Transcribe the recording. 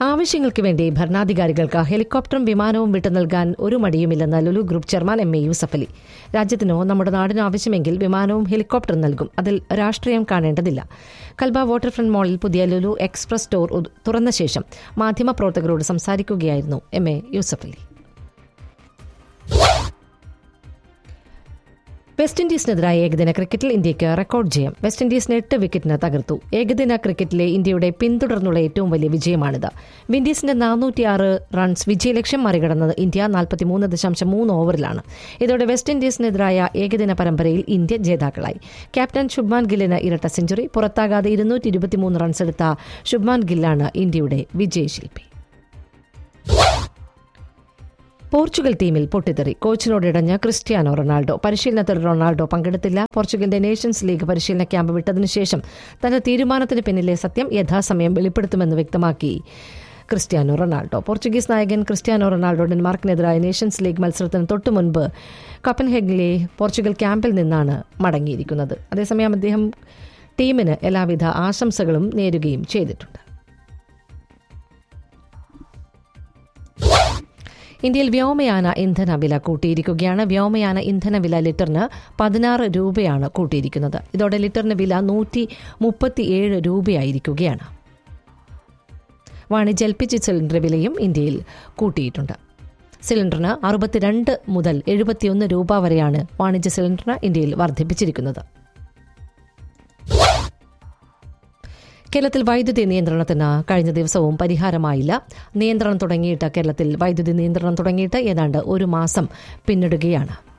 ആവശ്യങ്ങൾക്ക് വേണ്ടി ഭരണാധികാരികൾക്ക് ഹെലികോപ്റ്ററും വിമാനവും വിട്ടു നൽകാൻ ഒരു മടിയുമില്ലെന്ന് Lulu group chairman M A Yusuff Ali രാജ്യത്തിനോ നമ്മുടെ നാടിനോ ആവശ്യമെങ്കിൽ വിമാനവും ഹെലികോപ്റ്ററും നൽകും അതിൽ രാഷ്ട്രീയം കാണേണ്ടതില്ല കൽബ വാട്ടർഫ്രണ്ട് മാളിൽ പുതിയ ലുലു എക്സ്പ്രസ് സ്റ്റോർ ഉദ് തുറന്ന ശേഷം മാധ്യമപ്രവർത്തകരോട് സംസാരിക്കുകയായിരുന്നു M A Yusuff Ali West ഇൻഡീസിനെതിരായ ഏകദിന ക്രിക്കറ്റിൽ ഇന്ത്യയ്ക്ക് റെക്കോർഡ് ജയം വെസ്റ്റ് ഇൻഡീസിന് എട്ട് വിക്കറ്റിന് തകർത്തു ഏകദിന ക്രിക്കറ്റിലെ ഇന്ത്യയുടെ പിന്തുടർന്നുള്ള ഏറ്റവും വലിയ വിജയമാണിത് വിൻഡീസിന്റെ നാനൂറ്റിയാറ് റൺസ് വിജയലക്ഷ്യം മറികടന്നത് ഇന്ത്യ നാൽപ്പത്തിമൂന്ന് ദശാംശം മൂന്ന് ഓവറിലാണ് ഇതോടെ വെസ്റ്റ് ഇൻഡീസിനെതിരായ ഏകദിന പരമ്പരയിൽ ഇന്ത്യ ജേതാക്കളായി ക്യാപ്റ്റൻ ശുഭ്മാൻ ഗില്ലിന് ഇരട്ട സെഞ്ചുറി പുറത്താകാതെ ഇരുന്നൂറ്റി ഇരുപത്തിമൂന്ന് റൺസ് എടുത്ത ശുഭ്മാൻ ഗില്ലാണ് ഇന്ത്യയുടെ വിജയശില്പി പോർച്ചുഗൽ ടീമിൽ പൊട്ടിത്തെറി കോച്ചിനോട് ഇടഞ്ഞ ക്രിസ്ത്യാനോ റൊണാൾഡോ പരിശീലനത്തിൽ റൊണാൾഡോ പങ്കെടുത്തില്ല പോർച്ചുഗലിന്റെ നേഷൻസ് ലീഗ് പരിശീലന ക്യാമ്പ് വിട്ടതിനു ശേഷം തന്റെ തീരുമാനത്തിന് പിന്നിലെ സത്യം യഥാസമയം വെളിപ്പെടുത്തുമെന്ന് വ്യക്തമാക്കി ക്രിസ്ത്യാനോ റൊണാൾഡോ പോർച്ചുഗീസ് നായകൻ ക്രിസ്ത്യാനോ റൊണാൾഡോ ഡെൻമാർക്കിനെതിരായ നേഷൻസ് ലീഗ് മത്സരത്തിന് തൊട്ടു മുൻപ് കപ്പൻഹെഗിലെ പോർച്ചുഗൽ ക്യാമ്പിൽ നിന്നാണ് മടങ്ങിയിരിക്കുന്നത് അതേസമയം അദ്ദേഹം ടീമിന് എല്ലാവിധ ആശംസകളും നേരുകയും ചെയ്തിട്ടുണ്ട് ഇന്ത്യയിൽ വ്യോമയാന ഇന്ധന വില കൂട്ടിയിരിക്കുകയാണ് വ്യോമയാന ഇന്ധന വില ലിറ്ററിന് പതിനാറ് രൂപയാണ് കൂട്ടിയിരിക്കുന്നത് ഇതോടെ ലിറ്ററിന് വില നൂറ്റി മുപ്പത്തിയേഴ് രൂപയായിരിക്കുകയാണ് വാണിജ്യ എൽ പി ജി സിലിണ്ടർ വിലയും ഇന്ത്യയിൽ കൂട്ടിയിട്ടുണ്ട് സിലിണ്ടറിന് അറുപത്തിരണ്ട് മുതൽ എഴുപത്തിയൊന്ന് രൂപ വരെയാണ് വാണിജ്യ സിലിണ്ടറിന് ഇന്ത്യയിൽ വർദ്ധിപ്പിച്ചിരിക്കുന്നത് കേരളത്തിൽ വൈദ്യുതി നിയന്ത്രണത്തിന് കഴിഞ്ഞ ദിവസവും പരിഹാരമായില്ല നിയന്ത്രണം തുടങ്ങിയിട്ട് കേരളത്തിൽ വൈദ്യുതി നിയന്ത്രണം തുടങ്ങിയിട്ട് ഏതാണ്ട് ഒരു മാസം പിന്നിടുകയാണ്